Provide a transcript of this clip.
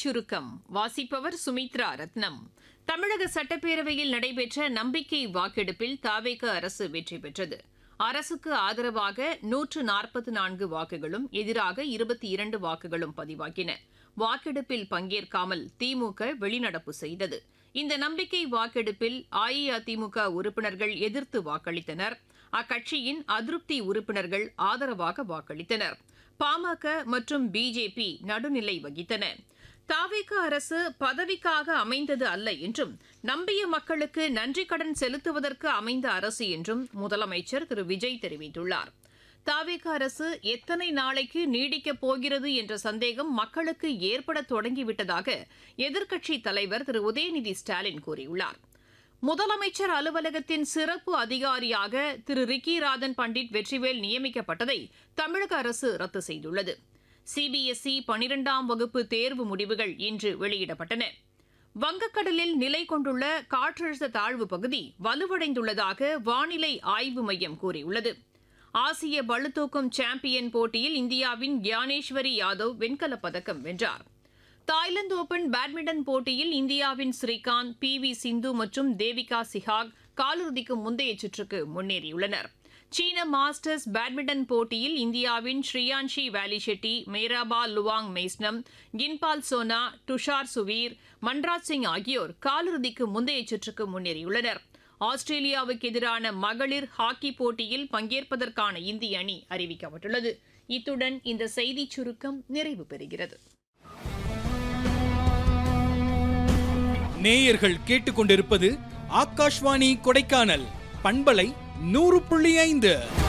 செய்திச் சுருக்கம் வாசிப்பவர் சுமித்ரா ரத்னம் தமிழக சட்டப்பேரவையில் நடைபெற்ற நம்பிக்கை வாக்கெடுப்பில் தாவேக அரசு வெற்றி பெற்றது அரசுக்கு ஆதரவாக நூற்று நாற்பத்தி நான்கு வாக்குகளும் எதிராக இருபத்தி இரண்டு வாக்குகளும் பதிவாகின வாக்கெடுப்பில் பங்கேற்காமல் திமுக வெளிநடப்பு செய்தது இந்த நம்பிக்கை வாக்கெடுப்பில் அஇஅதிமுக உறுப்பினர்கள் எதிர்த்து வாக்களித்தனர் அக்கட்சியின் அதிருப்தி உறுப்பினர்கள் ஆதரவாக வாக்களித்தனர் பாமக மற்றும் பிஜேபி நடுநிலை வகித்தன தாவேக அரசு பதவிக்காக அமைந்தது அல்ல என்றும் நம்பிய மக்களுக்கு நன்றி கடன் செலுத்துவதற்கு அமைந்த அரசு என்றும் முதலமைச்சர் திரு விஜய் தெரிவித்துள்ளார் தாவேக அரசு எத்தனை நாளைக்கு நீடிக்கப் போகிறது என்ற சந்தேகம் மக்களுக்கு ஏற்பட தொடங்கிவிட்டதாக எதிர்க்கட்சித் தலைவர் திரு உதயநிதி ஸ்டாலின் கூறியுள்ளார் முதலமைச்சர் அலுவலகத்தின் சிறப்பு அதிகாரியாக திரு ரிக்கி ராதன் பண்டிட் வெற்றிவேல் நியமிக்கப்பட்டதை தமிழக அரசு ரத்து செய்துள்ளது சிபிஎஸ்இ பனிரெண்டாம் வகுப்பு தேர்வு முடிவுகள் இன்று வெளியிடப்பட்டன வங்கக்கடலில் நிலை கொண்டுள்ள காற்றழுத்த தாழ்வு பகுதி வலுவடைந்துள்ளதாக வானிலை ஆய்வு மையம் கூறியுள்ளது ஆசிய பளுதூக்கும் சாம்பியன் போட்டியில் இந்தியாவின் கியானேஸ்வரி யாதவ் வெண்கலப் பதக்கம் வென்றார் தாய்லாந்து ஓபன் பேட்மிண்டன் போட்டியில் இந்தியாவின் ஸ்ரீகாந்த் பி வி சிந்து மற்றும் தேவிகா சிஹாக் காலிறுதிக்கு முந்தைய சுற்றுக்கு முன்னேறியுள்ளனர் சீன மாஸ்டர்ஸ் பேட்மிண்டன் போட்டியில் இந்தியாவின் ஸ்ரீயான்ஷி வேலி ஷெட்டி மேராபா லுவாங் மெய்ஸ்னம் கின்பால் சோனா துஷார் சுவீர் மன்ராஜ் சிங் ஆகியோர் காலிறுதிக்கு முந்தைய சுற்றுக்கு முன்னேறியுள்ளனர் ஆஸ்திரேலியாவுக்கு எதிரான மகளிர் ஹாக்கி போட்டியில் பங்கேற்பதற்கான இந்திய அணி அறிவிக்கப்பட்டுள்ளது இத்துடன் இந்த செய்திச் சுருக்கம் நிறைவு பெறுகிறது நேயர்கள் கேட்டுக்கொண்டிருப்பது ஆகாஷ்வாணி கொடைக்கானல் பண்பலை நூறு புள்ளி ஐந்து